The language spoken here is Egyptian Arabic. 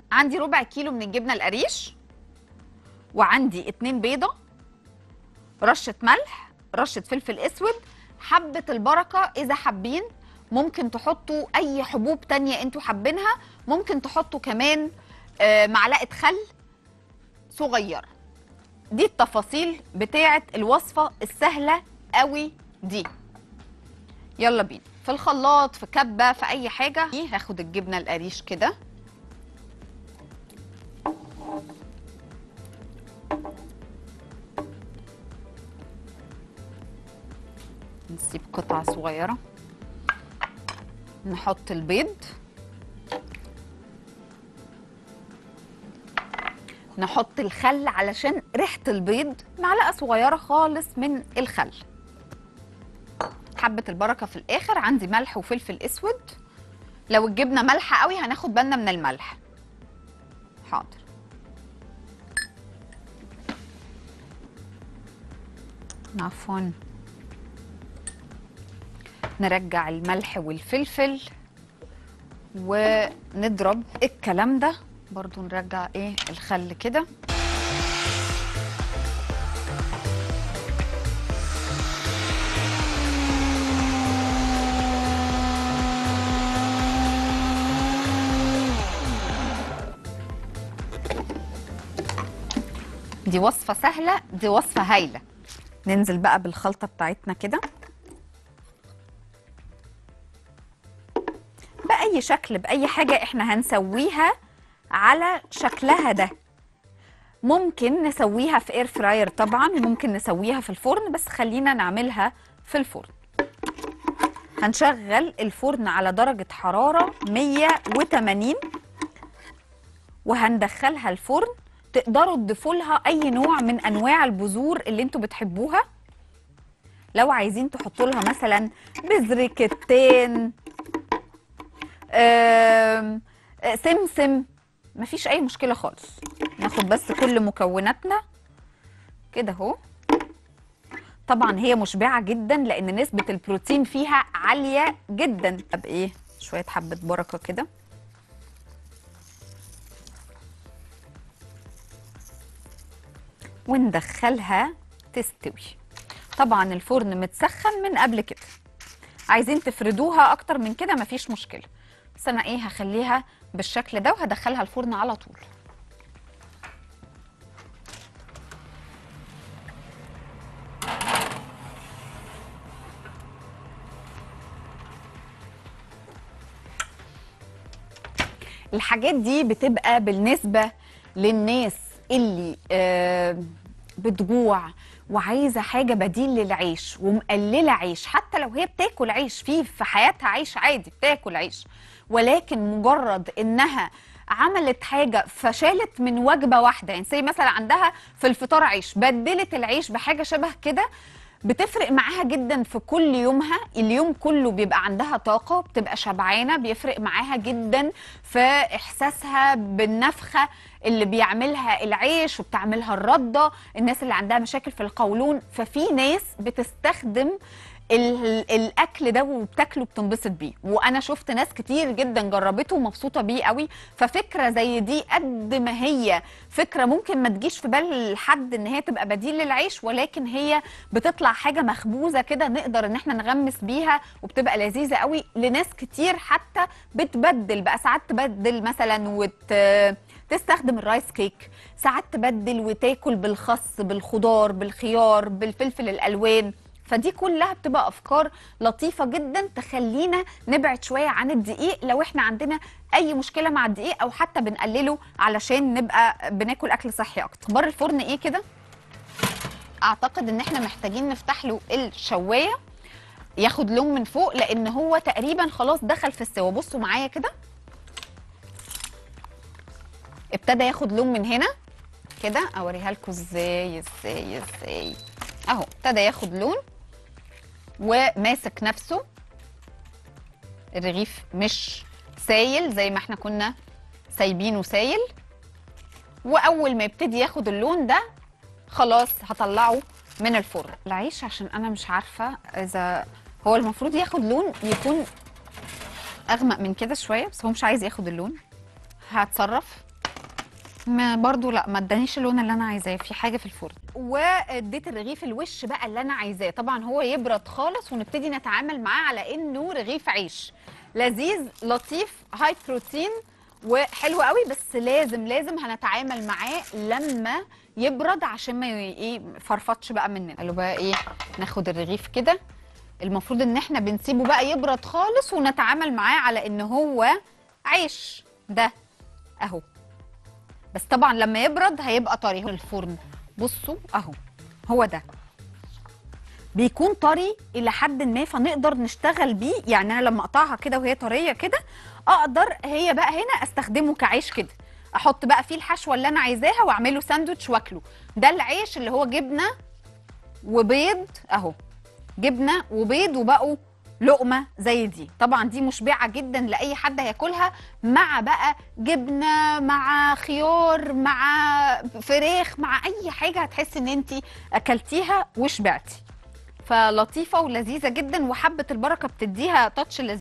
عندي ربع كيلو من الجبنه القريش وعندي اتنين بيضه رشه ملح رشه فلفل اسود حبه البركه اذا حابين ممكن تحطوا اي حبوب تانية انتوا حابينها ممكن تحطوا كمان آه، معلقه خل صغيره دي التفاصيل بتاعه الوصفه السهله قوي دي يلا بينا في الخلاط في كبه في اي حاجه هاخد الجبنه القريش كده نسيب قطعه صغيره نحط البيض نحط الخل علشان ريحه البيض معلقه صغيره خالص من الخل حبه البركه في الاخر عندي ملح وفلفل اسود لو الجبنه مالحه قوي هناخد بالنا من الملح حاضر عفوا نرجع الملح والفلفل ونضرب الكلام ده برضو نرجع ايه الخل كده دي وصفة سهلة دي وصفة هايلة ننزل بقى بالخلطة بتاعتنا كده بأي شكل بأي حاجة احنا هنسويها على شكلها ده ممكن نسويها في اير فراير طبعا ممكن نسويها في الفرن بس خلينا نعملها في الفرن هنشغل الفرن على درجة حرارة 180 وهندخلها الفرن تقدروا تضيفوا لها اي نوع من انواع البذور اللي انتوا بتحبوها لو عايزين تحطوا لها مثلا بذر كتان آم، آه، سمسم مفيش اي مشكله خالص ناخد بس كل مكوناتنا كده اهو طبعا هي مشبعه جدا لان نسبه البروتين فيها عاليه جدا طب ايه شويه حبه بركه كده وندخلها تستوي طبعا الفرن متسخن من قبل كده عايزين تفردوها اكتر من كده مفيش مشكله بس انا ايه هخليها بالشكل ده وهدخلها الفرن على طول الحاجات دي بتبقى بالنسبة للناس اللي آه، بتجوع وعايزة حاجة بديل للعيش ومقللة عيش حتى لو هي بتاكل عيش في في حياتها عيش عادي بتاكل عيش ولكن مجرد انها عملت حاجة فشالت من وجبة واحدة يعني زي مثلا عندها في الفطار عيش بدلت العيش بحاجة شبه كده بتفرق معاها جدا في كل يومها اليوم كله بيبقى عندها طاقة بتبقى شبعانة بيفرق معاها جدا في إحساسها بالنفخة اللي بيعملها العيش وبتعملها الردة الناس اللي عندها مشاكل في القولون ففي ناس بتستخدم ال- الاكل ده وبتاكله بتنبسط بيه وانا شفت ناس كتير جدا جربته ومبسوطه بيه قوي ففكره زي دي قد ما هي فكره ممكن ما تجيش في بال حد ان هي تبقى بديل للعيش ولكن هي بتطلع حاجه مخبوزه كده نقدر ان احنا نغمس بيها وبتبقى لذيذه قوي لناس كتير حتى بتبدل بقى ساعات تبدل مثلا وت تستخدم الرايس كيك ساعات تبدل وتاكل بالخس بالخضار بالخيار بالفلفل الالوان فدي كلها بتبقى افكار لطيفه جدا تخلينا نبعد شويه عن الدقيق لو احنا عندنا اي مشكله مع الدقيق او حتى بنقلله علشان نبقى بناكل اكل صحي اكتر اخبار الفرن ايه كده اعتقد ان احنا محتاجين نفتح له الشوايه ياخد لون من فوق لان هو تقريبا خلاص دخل في السوا بصوا معايا كده ابتدى ياخد لون من هنا كده اوريها لكم ازاي ازاي ازاي اهو ابتدى ياخد لون وماسك نفسه الرغيف مش سايل زي ما احنا كنا سايبينه سايل واول ما يبتدي ياخد اللون ده خلاص هطلعه من الفرن العيش عشان انا مش عارفه اذا هو المفروض ياخد لون يكون اغمق من كده شويه بس هو مش عايز ياخد اللون هتصرف ما برضو لا ما ادانيش اللون اللي انا عايزاه في حاجه في الفرن واديت الرغيف الوش بقى اللي انا عايزاه طبعا هو يبرد خالص ونبتدي نتعامل معاه على انه رغيف عيش لذيذ لطيف هاي بروتين وحلو قوي بس لازم لازم هنتعامل معاه لما يبرد عشان ما ي- ايه فرفطش بقى مننا قالوا بقى ايه ناخد الرغيف كده المفروض ان احنا بنسيبه بقى يبرد خالص ونتعامل معاه على ان هو عيش ده اهو بس طبعا لما يبرد هيبقى طري الفرن بصوا اهو هو ده بيكون طري الى حد ما فنقدر نشتغل بيه يعني انا لما اقطعها كده وهي طريه كده اقدر هي بقى هنا استخدمه كعيش كده احط بقى فيه الحشوه اللي انا عايزاها واعمله ساندوتش واكله ده العيش اللي هو جبنه وبيض اهو جبنه وبيض وبقوا لقمه زي دي طبعا دي مشبعه جدا لاي حد هياكلها مع بقى جبنه مع خيار مع فراخ مع اي حاجه هتحسي ان انت اكلتيها وشبعتي فلطيفه ولذيذه جدا وحبه البركه بتديها تاتش لذيذ